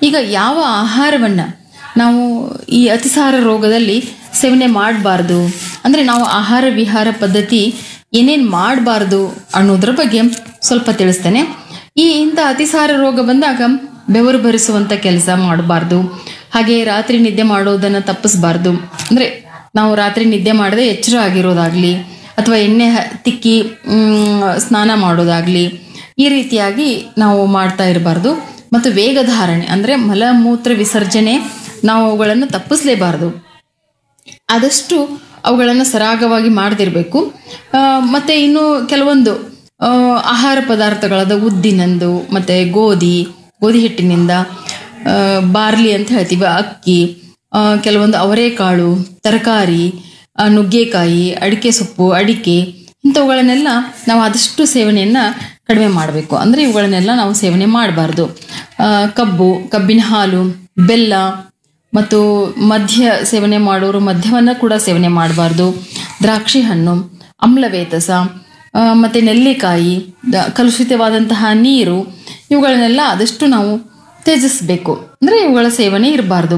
ಈಗ ಯಾವ ಆಹಾರವನ್ನು ನಾವು ಈ ಅತಿಸಾರ ರೋಗದಲ್ಲಿ ಸೇವನೆ ಮಾಡಬಾರ್ದು ಅಂದರೆ ನಾವು ಆಹಾರ ವಿಹಾರ ಪದ್ಧತಿ ಏನೇನು ಮಾಡಬಾರ್ದು ಅನ್ನೋದ್ರ ಬಗ್ಗೆ ಸ್ವಲ್ಪ ತಿಳಿಸ್ತೇನೆ ಈ ಇಂಥ ಅತಿಸಾರ ರೋಗ ಬಂದಾಗ ಬೆವರು ಭರಿಸುವಂಥ ಕೆಲಸ ಮಾಡಬಾರ್ದು ಹಾಗೆ ರಾತ್ರಿ ನಿದ್ದೆ ಮಾಡೋದನ್ನು ತಪ್ಪಿಸಬಾರ್ದು ಅಂದರೆ ನಾವು ರಾತ್ರಿ ನಿದ್ದೆ ಮಾಡದೆ ಎಚ್ಚರ ಆಗಿರೋದಾಗ್ಲಿ ಅಥವಾ ಎಣ್ಣೆ ಹ- ತಿಕ್ಕಿ ಮ್, ಸ್ನಾನ ಮಾಡೋದಾಗ್ಲಿ ಈ ರೀತಿಯಾಗಿ ನಾವು ಮಾಡ್ತಾ ಇರಬಾರ್ದು ಮತ್ತು ವೇಗಧಾರಣೆ ಅಂದರೆ ಮಲಮೂತ್ರ ವಿಸರ್ಜನೆ ನಾವು ಅವುಗಳನ್ನು ತಪ್ಪಿಸಲೇಬಾರ್ದು ಆದಷ್ಟು ಅವುಗಳನ್ನು ಸರಾಗವಾಗಿ ಮಾಡದಿರಬೇಕು ಮತ್ತು ಇನ್ನು ಕೆಲವೊಂದು ಆ, ಆಹಾರ ಪದಾರ್ಥಗಳಾದ ಉದ್ದಿನಂದು ಮತ್ತು ಗೋಧಿ ಗೋಧಿ ಹಿಟ್ಟಿನಿಂದ ಆ, ಬಾರ್ಲಿ ಅಂತ ಹೇಳ್ತೀವಿ ಅಕ್ಕಿ ಆ, ಕೆಲವೊಂದು ಅವರೆಕಾಳು ತರಕಾರಿ ಆ, ನುಗ್ಗೆಕಾಯಿ ಅಡಿಕೆ ಸೊಪ್ಪು ಅಡಿಕೆ ಇಂಥವುಗಳನ್ನೆಲ್ಲ ನಾವು ಆದಷ್ಟು ಸೇವನೆಯನ್ನು ಕಡಿಮೆ ಮಾಡಬೇಕು ಅಂದರೆ ಇವುಗಳನ್ನೆಲ್ಲ ನಾವು ಸೇವನೆ ಮಾಡಬಾರ್ದು ಕಬ್ಬು ಕಬ್ಬಿನ ಹಾಲು ಬೆಲ್ಲ ಮತ್ತು ಮದ್ಯ ಸೇವನೆ ಮಾಡೋರು ಮದ್ಯವನ್ನು ಕೂಡ ಸೇವನೆ ಮಾಡಬಾರ್ದು ದ್ರಾಕ್ಷಿ ಹಣ್ಣು ಅಮ್ಲವೇತಸ ಆ, ಮತ್ತೆ ನೆಲ್ಲಿಕಾಯಿ ದ- ಕಲುಷಿತವಾದಂತಹ ನೀರು ಇವುಗಳನ್ನೆಲ್ಲ ಆದಷ್ಟು ನಾವು ತ್ಯಜಿಸಬೇಕು ಅಂದರೆ ಇವುಗಳ ಸೇವನೆ ಇರಬಾರ್ದು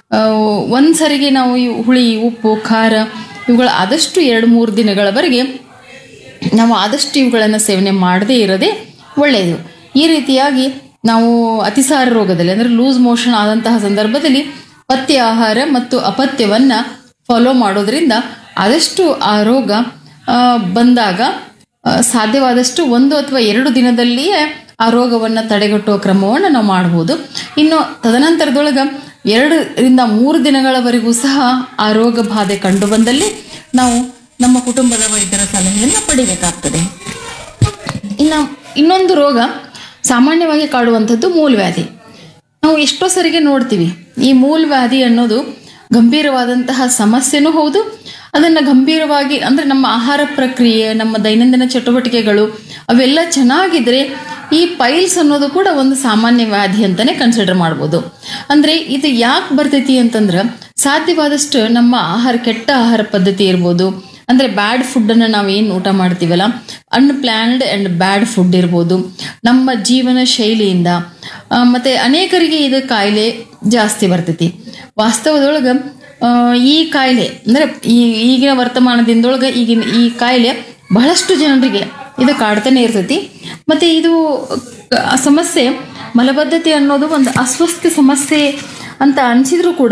ಒಂದು ಸರಿಗೆ ನಾವು ಈ ಹುಳಿ ಉಪ್ಪು ಖಾರ ಇವುಗಳ ಆದಷ್ಟು ಎರಡು ಮೂರು ದಿನಗಳವರೆಗೆ ನಾವು ಆದಷ್ಟು ಇವುಗಳನ್ನು ಸೇವನೆ ಮಾಡದೇ ಇರೋದೇ ಒಳ್ಳೆಯದು ಈ ರೀತಿಯಾಗಿ ನಾವು ಅತಿಸಾರ ರೋಗದಲ್ಲಿ ಅಂದರೆ ಲೂಸ್ ಮೋಷನ್ ಆದಂತಹ ಸಂದರ್ಭದಲ್ಲಿ ಪಥ್ಯ ಆಹಾರ ಮತ್ತು ಅಪಥ್ಯವನ್ನು ಫಾಲೋ ಮಾಡೋದ್ರಿಂದ ಆದಷ್ಟು ಆ ರೋಗ ಆ, ಬಂದಾಗ ಆ, ಸಾಧ್ಯವಾದಷ್ಟು ಒಂದು ಅಥವಾ ಎರಡು ದಿನದಲ್ಲಿಯೇ ಆ ರೋಗವನ್ನು ತಡೆಗಟ್ಟುವ ಕ್ರಮವನ್ನು ನಾವು ಮಾಡ್ಬೋದು ಇನ್ನು ತದನಂತರದೊಳಗೆ ಎರಡರಿಂದ ಮೂರು ದಿನಗಳವರೆಗೂ ಸಹ ಆ ರೋಗ ಬಾಧೆ ಕಂಡು ಬಂದಲ್ಲಿ ನಾವು ನಮ್ಮ ಕುಟುಂಬದ ವೈದ್ಯರ ಸಲಹೆಯನ್ನು ಪಡಿಬೇಕಾಗ್ತದೆ ಇನ್ನು ಇನ್ನೊಂದು ರೋಗ ಸಾಮಾನ್ಯವಾಗಿ ಕಾಡುವಂಥದ್ದು ಮೂಲವ್ಯಾಧಿ ನಾವು ಎಷ್ಟೋ ಸರಿಗೆ ನೋಡ್ತೀವಿ ಈ ಮೂಲವ್ಯಾಧಿ ಅನ್ನೋದು ಗಂಭೀರವಾದಂತಹ ಸಮಸ್ಯೆನೂ ಹೌದು ಅದನ್ನು ಗಂಭೀರವಾಗಿ ಅಂದರೆ ನಮ್ಮ ಆಹಾರ ಪ್ರಕ್ರಿಯೆ ನಮ್ಮ ದೈನಂದಿನ ಚಟುವಟಿಕೆಗಳು ಅವೆಲ್ಲ ಚೆನ್ನಾಗಿದ್ರೆ ಈ ಪೈಲ್ಸ್ ಅನ್ನೋದು ಕೂಡ ಒಂದು ಸಾಮಾನ್ಯ ವ್ಯಾಧಿ ಅಂತಲೇ ಕನ್ಸಿಡರ್ ಮಾಡ್ಬೋದು ಅಂದರೆ ಇದು ಯಾಕೆ ಬರ್ತೈತಿ ಅಂತಂದ್ರೆ ಸಾಧ್ಯವಾದಷ್ಟು ನಮ್ಮ ಆಹಾರ ಕೆಟ್ಟ ಆಹಾರ ಪದ್ಧತಿ ಇರ್ಬೋದು ಅಂದರೆ ಬ್ಯಾಡ್ ಫುಡ್ಡನ್ನು ನಾವು ಏನು ಊಟ ಮಾಡ್ತೀವಲ್ಲ ಅನ್ಪ್ಲ್ಯಾನ್ಡ್ ಆ್ಯಂಡ್ ಬ್ಯಾಡ್ ಫುಡ್ ಇರ್ಬೋದು ನಮ್ಮ ಜೀವನ ಶೈಲಿಯಿಂದ ಆ, ಮತ್ತೆ ಅನೇಕರಿಗೆ ಇದು ಕಾಯಿಲೆ ಜಾಸ್ತಿ ಬರ್ತೈತಿ ವಾಸ್ತವದೊಳಗೆ ಆ, ಈ ಕಾಯಿಲೆ ಅಂದರೆ ಈ ಈಗಿನ ವರ್ತಮಾನದಿಂದೊಳಗೆ ಈಗಿನ ಈ ಕಾಯಿಲೆ ಬಹಳಷ್ಟು ಜನರಿಗೆ ಇದು ಕಾಡ್ತಾನೆ ಇರ್ತೈತಿ ಮತ್ತು ಇದು ಆ ಸಮಸ್ಯೆ ಮಲಬದ್ಧತೆ ಅನ್ನೋದು ಒಂದು ಅಸ್ವಸ್ಥ ಸಮಸ್ಯೆ ಅಂತ ಅನಿಸಿದ್ರು ಕೂಡ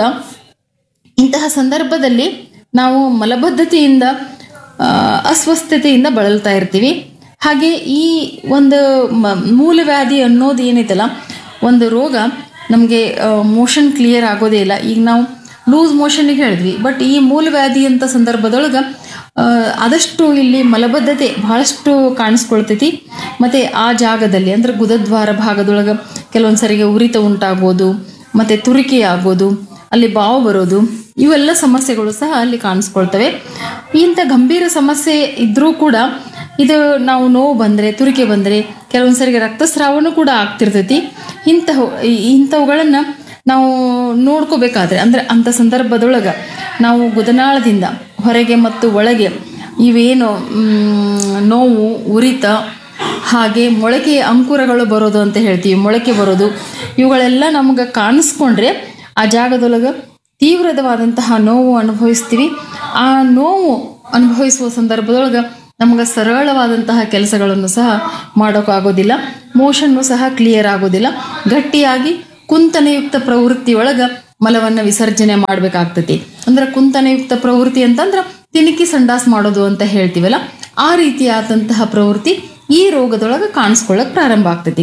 ಇಂತಹ ಸಂದರ್ಭದಲ್ಲಿ ನಾವು ಮಲಬದ್ಧತೆಯಿಂದ ಆ, ಅಸ್ವಸ್ಥತೆಯಿಂದ ಬಳಲ್ತಾ ಇರ್ತೀವಿ ಹಾಗೆ ಈ ಒಂದು ಮ- ಮೂಲವ್ಯಾಧಿ ಅನ್ನೋದು ಏನೈತಲ್ಲ ಒಂದು ರೋಗ ನಮಗೆ ಮೋಷನ್ ಕ್ಲಿಯರ್ ಆಗೋದೇ ಇಲ್ಲ ಈಗ ನಾವು ಲೂಸ್ ಮೋಷನ್ಗೆ ಹೇಳಿದ್ವಿ ಬಟ್ ಈ ಮೂಲವ್ಯಾಧಿ ಅಂತ ಸಂದರ್ಭದೊಳಗೆ ಆ, ಆದಷ್ಟು ಇಲ್ಲಿ ಮಲಬದ್ಧತೆ ಬಹಳಷ್ಟು ಕಾಣಿಸ್ಕೊಳ್ತೈತಿ ಮತ್ತು ಆ ಜಾಗದಲ್ಲಿ ಅಂದರೆ ಗುದದ್ವಾರ ಭಾಗದೊಳಗೆ ಕೆಲವೊಂದು ಸರಿಗೆ ಉರಿತ ಉಂಟಾಗೋದು ಮತ್ತು ತುರಿಕೆ ಆಗೋದು ಅಲ್ಲಿ ಬಾವು ಬರೋದು ಇವೆಲ್ಲ ಸಮಸ್ಯೆಗಳು ಸಹ ಅಲ್ಲಿ ಕಾಣಿಸ್ಕೊಳ್ತವೆ ಇಂಥ ಗಂಭೀರ ಸಮಸ್ಯೆ ಇದ್ದರೂ ಕೂಡ ಇದು ನಾವು ನೋವು ಬಂದರೆ ತುರಿಕೆ ಬಂದರೆ ಕೆಲವೊಂದು ಸರಿಗೆ ರಕ್ತಸ್ರಾವನೂ ಕೂಡ ಆಗ್ತಿರ್ತೈತಿ ಇಂತಹ ಇಂಥವುಗಳನ್ನು ನಾವು ನೋಡ್ಕೋಬೇಕಾದ್ರೆ ಅಂದರೆ ಅಂಥ ಸಂದರ್ಭದೊಳಗೆ ನಾವು ಗುದನಾಳದಿಂದ ಹೊರಗೆ ಮತ್ತು ಒಳಗೆ ಇವೇನು ಮ್, ನೋವು ಉರಿತ ಹಾಗೆ ಮೊಳಕೆ ಅಂಕುರಗಳು ಬರೋದು ಅಂತ ಹೇಳ್ತೀವಿ ಮೊಳಕೆ ಬರೋದು ಇವುಗಳೆಲ್ಲ ನಮ್ಗೆ ಕಾಣಿಸ್ಕೊಂಡ್ರೆ ಆ ಜಾಗದೊಳಗೆ ತೀವ್ರವಾದಂತಹ ನೋವು ಅನುಭವಿಸ್ತೀವಿ ಆ ನೋವು ಅನುಭವಿಸುವ ಸಂದರ್ಭದೊಳಗೆ ನಮ್ಗೆ ಸರಳವಾದಂತಹ ಕೆಲಸಗಳನ್ನು ಸಹ ಮಾಡೋಕ್ಕಾಗೋದಿಲ್ಲ ಮೋಷನ್ನು ಸಹ ಕ್ಲಿಯರ್ ಆಗೋದಿಲ್ಲ ಗಟ್ಟಿಯಾಗಿ ಕುಂತನೆಯುಕ್ತ ಪ್ರವೃತ್ತಿಯೊಳಗೆ ಮಲವನ್ನು ವಿಸರ್ಜನೆ ಮಾಡಬೇಕಾಗ್ತತಿ ಅಂದ್ರೆ ಕುಂತನೆಯುಕ್ತ ಪ್ರವೃತ್ತಿ ಅಂತಂದ್ರೆ ತಿಣುಕಿ ಸಂಡಾಸ್ ಮಾಡೋದು ಅಂತ ಹೇಳ್ತೀವಲ್ಲ ಆ ರೀತಿಯಾದಂತಹ ಪ್ರವೃತ್ತಿ ಈ ರೋಗದೊಳಗೆ ಕಾಣಿಸ್ಕೊಳ್ಳೋಕೆ ಪ್ರಾರಂಭ ಆಗ್ತತಿ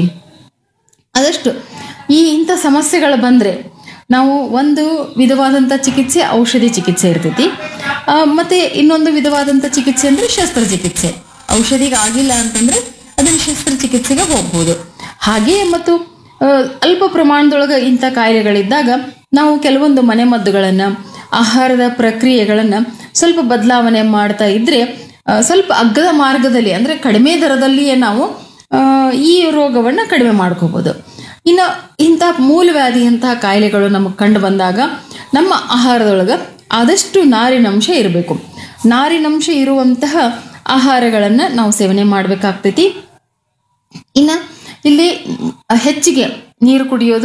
ಆದಷ್ಟು ಈ ಇಂಥ ಸಮಸ್ಯೆಗಳು ಬಂದರೆ ನಾವು ಒಂದು ವಿಧವಾದಂಥ ಚಿಕಿತ್ಸೆ ಔಷಧಿ ಚಿಕಿತ್ಸೆ ಇರ್ತೈತಿ ಆ, ಮತ್ತೆ ಇನ್ನೊಂದು ವಿಧವಾದಂಥ ಚಿಕಿತ್ಸೆ ಅಂದರೆ ಶಸ್ತ್ರಚಿಕಿತ್ಸೆ ಔಷಧಿಗೆ ಆಗಿಲ್ಲ ಅಂತಂದರೆ ಅದನ್ನು ಶಸ್ತ್ರಚಿಕಿತ್ಸೆಗೆ ಹೋಗ್ಬೋದು ಹಾಗೆ ಮತ್ತು ಆ, ಅಲ್ಪ ಪ್ರಮಾಣದೊಳಗೆ ಇಂಥ ಕಾಯಿಲೆಗಳಿದ್ದಾಗ ನಾವು ಕೆಲವೊಂದು ಮನೆಮದ್ದುಗಳನ್ನು ಆಹಾರದ ಪ್ರಕ್ರಿಯೆಗಳನ್ನು ಸ್ವಲ್ಪ ಬದಲಾವಣೆ ಮಾಡ್ತಾ ಇದ್ದರೆ ಆ, ಸ್ವಲ್ಪ ಅಗ್ಗದ ಮಾರ್ಗದಲ್ಲಿ ಅಂದರೆ ಕಡಿಮೆ ದರದಲ್ಲಿಯೇ ನಾವು ಆ, ಈ ರೋಗವನ್ನು ಕಡಿಮೆ ಮಾಡ್ಕೋಬೋದು ಇನ್ನು ಇಂಥ ಮೂಲವ್ಯಾಧಿಯಂತಹ ಕಾಯಿಲೆಗಳು ನಮಗೆ ಕಂಡು ಬಂದಾಗ ನಮ್ಮ ಆಹಾರದೊಳಗೆ ಆದಷ್ಟು ನಾರಿನಂಶ ಇರಬೇಕು ನಾರಿನಂಶ ಇರುವಂತಹ ಆಹಾರಗಳನ್ನು ನಾವು ಸೇವನೆ ಮಾಡಬೇಕಾಗ್ತೈತಿ ಇನ್ನು ಇಲ್ಲಿ ಹೆಚ್ಚಿಗೆ ನೀರು ಕುಡಿಯೋದು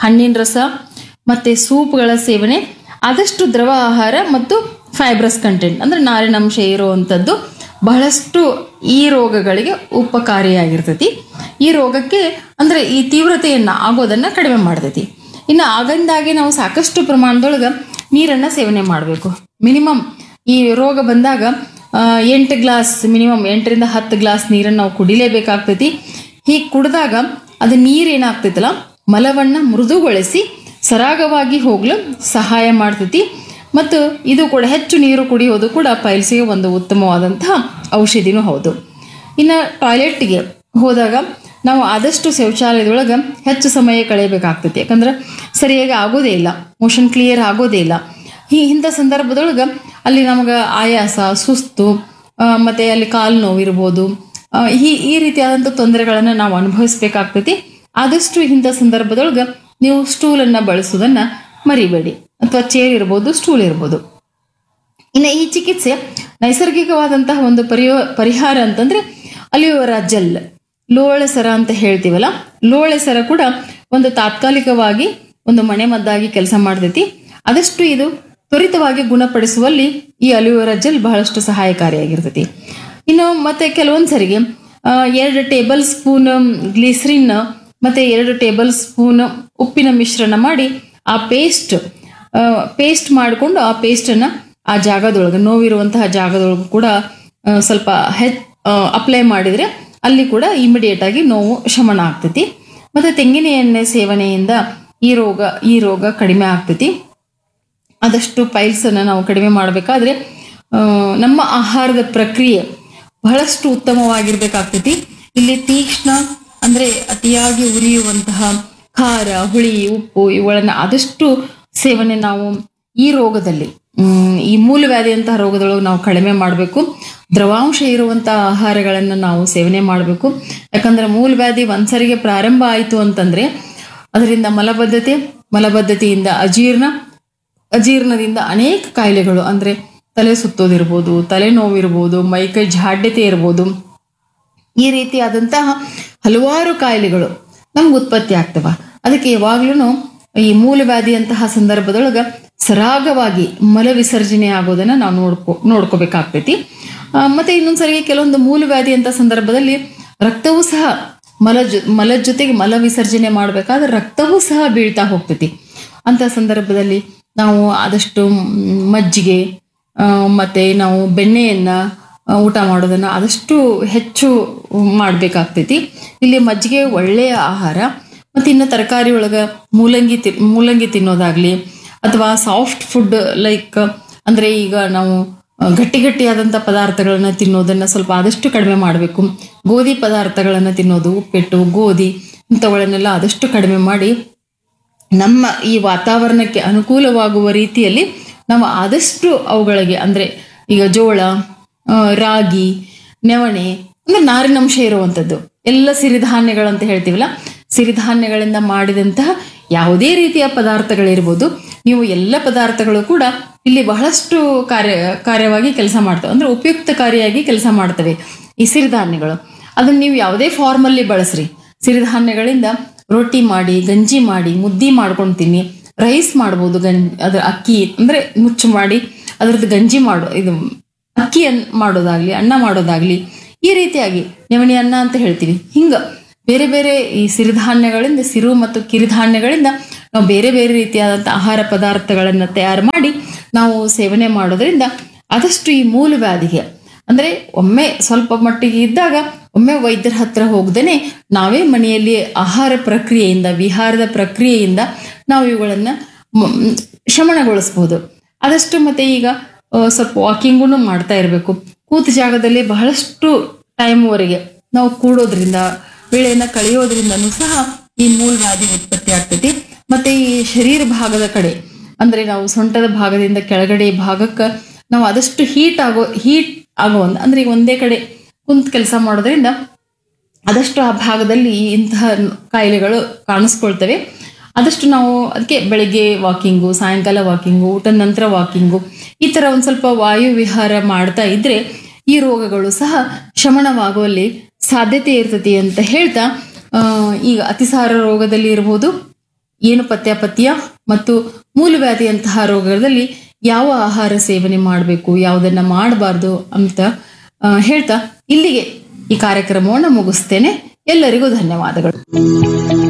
ಹಣ್ಣಿನ ರಸ ಮತ್ತು ಸೂಪ್ಗಳ ಸೇವನೆ ಆದಷ್ಟು ದ್ರವ ಆಹಾರ ಮತ್ತು ಫೈಬ್ರಸ್ ಕಂಟೆಂಟ್ ಅಂದರೆ ನಾರಿನಂಶ ಇರುವಂಥದ್ದು ಬಹಳಷ್ಟು ಈ ರೋಗಗಳಿಗೆ ಉಪಕಾರಿಯಾಗಿರ್ತೈತಿ ಈ ರೋಗಕ್ಕೆ ಅಂದರೆ ಈ ತೀವ್ರತೆಯನ್ನು ಆಗೋದನ್ನು ಕಡಿಮೆ ಮಾಡ್ತೈತಿ ಇನ್ನು ಆಗಿಂದಾಗೆ ನಾವು ಸಾಕಷ್ಟು ಪ್ರಮಾಣದೊಳಗೆ ನೀರನ್ನು ಸೇವನೆ ಮಾಡಬೇಕು ಮಿನಿಮಮ್ ಈ ರೋಗ ಬಂದಾಗ ಆ, ಎಂಟು ಗ್ಲಾಸ್ ಮಿನಿಮಮ್ ಎಂಟರಿಂದ ಹತ್ತು ಗ್ಲಾಸ್ ನೀರನ್ನು ನಾವು ಕುಡಿಲೇಬೇಕಾಗ್ತೈತಿ ಹೀಗೆ ಕುಡಿದಾಗ ಅದು ನೀರು ಏನಾಗ್ತೈತಲ್ಲ ಮಲವನ್ನು ಮೃದುಗೊಳಿಸಿ ಸರಾಗವಾಗಿ ಹೋಗಲು ಸಹಾಯ ಮಾಡ್ತೈತಿ ಮತ್ತು ಇದು ಕೂಡ ಹೆಚ್ಚು ನೀರು ಕುಡಿಯೋದು ಕೂಡ ಪೈಲ್ಸಿಗೆ ಒಂದು ಉತ್ತಮವಾದಂತಹ ಔಷಧಿನೂ ಹೌದು ಇನ್ನು ಟಾಯ್ಲೆಟ್ಗೆ ಹೋದಾಗ ನಾವು ಆದಷ್ಟು ಶೌಚಾಲಯದೊಳಗೆ ಹೆಚ್ಚು ಸಮಯ ಕಳೆಯಬೇಕಾಗ್ತೈತಿ ಯಾಕಂದ್ರೆ ಸರಿಯಾಗಿ ಆಗೋದೇ ಇಲ್ಲ ಮೋಷನ್ ಕ್ಲಿಯರ್ ಆಗೋದೇ ಇಲ್ಲ ಈ ಇಂಥ ಸಂದರ್ಭದೊಳಗೆ ಅಲ್ಲಿ ನಮಗೆ ಆಯಾಸ ಸುಸ್ತು ಆ, ಮತ್ತೆ ಅಲ್ಲಿ ಕಾಲು ನೋವು ಇರ್ಬೋದು ಆ, ಈ ಈ ರೀತಿಯಾದಂಥ ತೊಂದರೆಗಳನ್ನು ನಾವು ಅನುಭವಿಸ್ಬೇಕಾಗ್ತೈತಿ ಆದಷ್ಟು ಇಂಥ ಸಂದರ್ಭದೊಳಗೆ ನೀವು ಸ್ಟೂಲನ್ನು ಬಳಸೋದನ್ನು ಮರಿಬೇಡಿ ಅಥವಾ ಚೇರ್ ಇರ್ಬೋದು ಸ್ಟೂಲ್ ಇರ್ಬೋದು ಇನ್ನು ಈ ಚಿಕಿತ್ಸೆ ನೈಸರ್ಗಿಕವಾದಂತಹ ಒಂದು ಪರಿಯೋ ಪರಿಹಾರ ಅಂತಂದ್ರೆ ಅಲಿಯೋರ ಜೆಲ್ ಲೋಳೆ ಸರ ಅಂತ ಹೇಳ್ತೀವಲ್ಲ ಲೋಳೆ ಸರ ಕೂಡ ಒಂದು ತಾತ್ಕಾಲಿಕವಾಗಿ ಒಂದು ಮನೆಮದ್ದಾಗಿ ಕೆಲಸ ಮಾಡ್ತೈತಿ ಆದಷ್ಟು ಇದು ತ್ವರಿತವಾಗಿ ಗುಣಪಡಿಸುವಲ್ಲಿ ಈ ಅಲಿಯೋರ ಜೆಲ್ ಬಹಳಷ್ಟು ಸಹಾಯಕಾರಿಯಾಗಿರ್ತೈತಿ ಇನ್ನು ಮತ್ತೆ ಕೆಲವೊಂದು ಸರಿಗೆ ಆ, ಎರಡು ಟೇಬಲ್ ಸ್ಪೂನ್ ಗ್ಲಿಸರಿನ್ ಮತ್ತೆ ಎರಡು ಟೇಬಲ್ ಸ್ಪೂನ್ ಉಪ್ಪಿನ ಮಿಶ್ರಣ ಮಾಡಿ ಆ ಪೇಸ್ಟ್ ಪೇಸ್ಟ್ ಮಾಡಿಕೊಂಡು ಆ ಪೇಸ್ಟನ್ನು ಆ ಜಾಗದೊಳಗೆ ನೋವಿರುವಂತಹ ಜಾಗದೊಳಗೆ ಕೂಡ ಆ, ಸ್ವಲ್ಪ ಹೆಚ್ ಅಪ್ಲೈ ಮಾಡಿದರೆ ಅಲ್ಲಿ ಕೂಡ ಇಮಿಡಿಯೇಟ್ ಆಗಿ ನೋವು ಶಮನ ಆಗ್ತೈತಿ ಮತ್ತು ತೆಂಗಿನ ಎಣ್ಣೆ ಸೇವನೆಯಿಂದ ಈ ರೋಗ ಈ ರೋಗ ಕಡಿಮೆ ಆಗ್ತೈತಿ ಆದಷ್ಟು ಪೈಲ್ಸನ್ನು ನಾವು ಕಡಿಮೆ ಮಾಡಬೇಕಾದ್ರೆ ನಮ್ಮ ಆಹಾರದ ಪ್ರಕ್ರಿಯೆ ಬಹಳಷ್ಟು ಉತ್ತಮವಾಗಿರ್ಬೇಕಾಗ್ತೈತಿ ಇಲ್ಲಿ ತೀಕ್ಷ್ಣ ಅಂದರೆ ಅತಿಯಾಗಿ ಉರಿಯುವಂತಹ ಖಾರ ಹುಳಿ ಉಪ್ಪು ಇವುಗಳನ್ನು ಆದಷ್ಟು ಸೇವನೆ ನಾವು ಈ ರೋಗದಲ್ಲಿ ಮ್, ಈ ಮೂಲವ್ಯಾಧಿಯಂತಹ ರೋಗದೊಳಗೆ ನಾವು ಕಡಿಮೆ ಮಾಡಬೇಕು ದ್ರವಾಂಶ ಇರುವಂತಹ ಆಹಾರಗಳನ್ನು ನಾವು ಸೇವನೆ ಮಾಡಬೇಕು ಯಾಕಂದ್ರೆ ಮೂಲವ್ಯಾಧಿ ಒಂದ್ಸರಿಗೆ ಪ್ರಾರಂಭ ಆಯಿತು ಅಂತಂದ್ರೆ ಅದರಿಂದ ಮಲಬದ್ಧತೆ ಮಲಬದ್ಧತೆಯಿಂದ ಅಜೀರ್ಣ ಅಜೀರ್ಣದಿಂದ ಅನೇಕ ಕಾಯಿಲೆಗಳು ಅಂದರೆ ತಲೆ ಸುತ್ತೋದಿರ್ಬೋದು ತಲೆನೋವಿರ್ಬೋದು ಮೈಕೈ ಜಾಡ್ಯತೆ ಇರ್ಬೋದು ಈ ರೀತಿಯಾದಂತಹ ಹಲವಾರು ಕಾಯಿಲೆಗಳು ನಮ್ಗೆ ಉತ್ಪತ್ತಿ ಆಗ್ತವ ಅದಕ್ಕೆ ಯಾವಾಗ್ಲೂ ಈ ಮೂಲವ್ಯಾಧಿಯಂತಹ ಸಂದರ್ಭದೊಳಗೆ ಸರಾಗವಾಗಿ ಮಲ ವಿಸರ್ಜನೆ ಆಗೋದನ್ನ ನಾವು ನೋಡ್ಕೊ ನೋಡ್ಕೋಬೇಕಾಗ್ತೈತಿ ಆ, ಮತ್ತೆ ಇನ್ನೊಂದ್ಸರಿಗೆ ಕೆಲವೊಂದು ಮೂಲವ್ಯಾಧಿ ಅಂತ ಸಂದರ್ಭದಲ್ಲಿ ರಕ್ತವೂ ಸಹ ಮಲ ಜೊ ಮಲದ ಜೊತೆಗೆ ಮಲ ವಿಸರ್ಜನೆ ಮಾಡಬೇಕಾದ್ರೆ ರಕ್ತವೂ ಸಹ ಬೀಳ್ತಾ ಹೋಗ್ತೈತಿ ಅಂತ ಸಂದರ್ಭದಲ್ಲಿ ನಾವು ಆದಷ್ಟು ಮ್, ಮಜ್ಜಿಗೆ ಆ, ಮತ್ತೆ ನಾವು ಬೆಣ್ಣೆಯನ್ನ ಆ, ಊಟ ಮಾಡೋದನ್ನ ಆದಷ್ಟು ಹೆಚ್ಚು ಮಾಡಬೇಕಾಗ್ತೈತಿ ಇಲ್ಲಿ ಮಜ್ಜಿಗೆ ಒಳ್ಳೆಯ ಆಹಾರ ಮತ್ತು ಇನ್ನು ತರಕಾರಿ ಒಳಗೆ ಮೂಲಂಗಿ ತಿ ಮೂಲಂಗಿ ತಿನ್ನೋದಾಗ್ಲಿ ಅಥವಾ ಸಾಫ್ಟ್ ಫುಡ್ ಲೈಕ್ ಅಂದರೆ ಈಗ ನಾವು ಆ, ಗಟ್ಟಿ ಗಟ್ಟಿಯಾದಂಥ ಪದಾರ್ಥಗಳನ್ನು ತಿನ್ನೋದನ್ನು ಸ್ವಲ್ಪ ಆದಷ್ಟು ಕಡಿಮೆ ಮಾಡಬೇಕು ಗೋಧಿ ಪದಾರ್ಥಗಳನ್ನು ತಿನ್ನೋದು ಉಪ್ಪಿಟ್ಟು ಗೋಧಿ ಇಂಥವುಗಳನ್ನೆಲ್ಲ ಆದಷ್ಟು ಕಡಿಮೆ ಮಾಡಿ ನಮ್ಮ ಈ ವಾತಾವರಣಕ್ಕೆ ಅನುಕೂಲವಾಗುವ ರೀತಿಯಲ್ಲಿ ನಾವು ಆದಷ್ಟು ಅವುಗಳಿಗೆ ಅಂದರೆ ಈಗ ಜೋಳ ಆ, ರಾಗಿ ನವಣೆ ಅಂದ್ರೆ ನಾರಿನಂಶ ಇರುವಂಥದ್ದು ಎಲ್ಲ ಸಿರಿಧಾನ್ಯಗಳಂತ ಹೇಳ್ತೀವಲ್ಲ ಸಿರಿಧಾನ್ಯಗಳಿಂದ ಮಾಡಿದಂತಹ ಯಾವುದೇ ರೀತಿಯ ಪದಾರ್ಥಗಳಿರ್ಬೋದು ನೀವು ಎಲ್ಲ ಪದಾರ್ಥಗಳು ಕೂಡ ಇಲ್ಲಿ ಬಹಳಷ್ಟು ಕಾರ್ಯ ಕಾರ್ಯವಾಗಿ ಕೆಲಸ ಮಾಡ್ತವೆ ಅಂದ್ರೆ ಉಪಯುಕ್ತಕಾರಿಯಾಗಿ ಕೆಲಸ ಮಾಡ್ತವೆ ಈ ಸಿರಿಧಾನ್ಯಗಳು ಅದನ್ನ ನೀವು ಯಾವುದೇ ಫಾರ್ಮಲ್ಲಿ ಬಳಸ್ರಿ ಸಿರಿಧಾನ್ಯಗಳಿಂದ ರೊಟ್ಟಿ ಮಾಡಿ ಗಂಜಿ ಮಾಡಿ ಮುದ್ದಿ ಮಾಡ್ಕೊಂಡು ತಿನ್ನಿ ರೈಸ್ ಮಾಡ್ಬೋದು ಗಂ ಅದ್ರ ಅಕ್ಕಿ ಅಂದ್ರೆ ನುಚ್ಚು ಮಾಡಿ ಅದ್ರದ್ದು ಗಂಜಿ ಮಾಡೋ ಇದು ಅಕ್ಕಿ ಅನ್ ಮಾಡೋದಾಗ್ಲಿ ಅನ್ನ ಮಾಡೋದಾಗ್ಲಿ ಈ ರೀತಿಯಾಗಿ ನವಣಿ ಅನ್ನ ಅಂತ ಹೇಳ್ತೀವಿ ಹಿಂಗ ಬೇರೆ ಬೇರೆ ಈ ಸಿರಿಧಾನ್ಯಗಳಿಂದ ಸಿರು ಮತ್ತು ಕಿರಿಧಾನ್ಯಗಳಿಂದ ನಾವು ಬೇರೆ ಬೇರೆ ರೀತಿಯಾದಂಥ ಆಹಾರ ಪದಾರ್ಥಗಳನ್ನು ತಯಾರು ಮಾಡಿ ನಾವು ಸೇವನೆ ಮಾಡೋದ್ರಿಂದ ಆದಷ್ಟು ಈ ಮೂಲವ್ಯಾಧಿಗೆ ಅಂದ್ರೆ ಒಮ್ಮೆ ಸ್ವಲ್ಪ ಮಟ್ಟಿಗೆ ಇದ್ದಾಗ ಒಮ್ಮೆ ವೈದ್ಯರ ಹತ್ರ ಹೋಗದೇನೆ ನಾವೇ ಮನೆಯಲ್ಲಿ ಆಹಾರ ಪ್ರಕ್ರಿಯೆಯಿಂದ ವಿಹಾರದ ಪ್ರಕ್ರಿಯೆಯಿಂದ ನಾವು ಇವುಗಳನ್ನು ಶಮನಗೊಳಿಸ್ಬೋದು ಆದಷ್ಟು ಮತ್ತೆ ಈಗ ಆ, ಸ್ವಲ್ಪ ವಾಕಿಂಗೂ ಮಾಡ್ತಾ ಇರಬೇಕು ಕೂತ ಜಾಗದಲ್ಲಿ ಬಹಳಷ್ಟು ಟೈಮ್ವರೆಗೆ ನಾವು ಕೂಡೋದ್ರಿಂದ ವೇಳೆಯನ್ನು ಕಳೆಯೋದ್ರಿಂದನೂ ಸಹ ಈ ಮೂಲವ್ಯಾಧಿ ಉತ್ಪತ್ತಿ ಆಗ್ತೈತಿ ಮತ್ತೆ ಈ ಶರೀರ ಭಾಗದ ಕಡೆ ಅಂದ್ರೆ ನಾವು ಸೊಂಟದ ಭಾಗದಿಂದ ಕೆಳಗಡೆ ಭಾಗಕ್ಕೆ ನಾವು ಆದಷ್ಟು ಹೀಟ್ ಆಗೋ ಹೀಟ್ ಆಗೋ ಒಂದು ಅಂದ್ರೆ ಈಗ ಒಂದೇ ಕಡೆ ಕುಂತ್ ಕೆಲಸ ಮಾಡೋದ್ರಿಂದ ಆದಷ್ಟು ಆ ಭಾಗದಲ್ಲಿ ಇಂತಹ ಕಾಯಿಲೆಗಳು ಕಾಣಿಸ್ಕೊಳ್ತವೆ ಆದಷ್ಟು ನಾವು ಅದಕ್ಕೆ ಬೆಳಗ್ಗೆ ವಾಕಿಂಗು ಸಾಯಂಕಾಲ ವಾಕಿಂಗು ಊಟದ ನಂತರ ವಾಕಿಂಗು ಈ ಥರ ಒಂದು ಸ್ವಲ್ಪ ವಾಯು ವಿಹಾರ ಮಾಡ್ತಾ ಇದ್ರೆ ಈ ರೋಗಗಳು ಸಹ ಶಮನವಾಗುವಲ್ಲಿ ಸಾಧ್ಯತೆ ಇರ್ತತಿ ಅಂತ ಹೇಳ್ತಾ ಆ, ಈಗ ಅತಿಸಾರ ರೋಗದಲ್ಲಿ ಇರ್ಬೋದು ಏನು ಪತ್ಯಾಪತ್ಯ ಮತ್ತು ಮೂಲವ್ಯಾಧಿಯಂತಹ ರೋಗದಲ್ಲಿ ಯಾವ ಆಹಾರ ಸೇವನೆ ಮಾಡಬೇಕು ಯಾವುದನ್ನ ಮಾಡಬಾರ್ದು ಅಂತ ಆ, ಹೇಳ್ತಾ ಇಲ್ಲಿಗೆ ಈ ಕಾರ್ಯಕ್ರಮವನ್ನು ಮುಗಿಸ್ತೇನೆ ಎಲ್ಲರಿಗೂ ಧನ್ಯವಾದಗಳು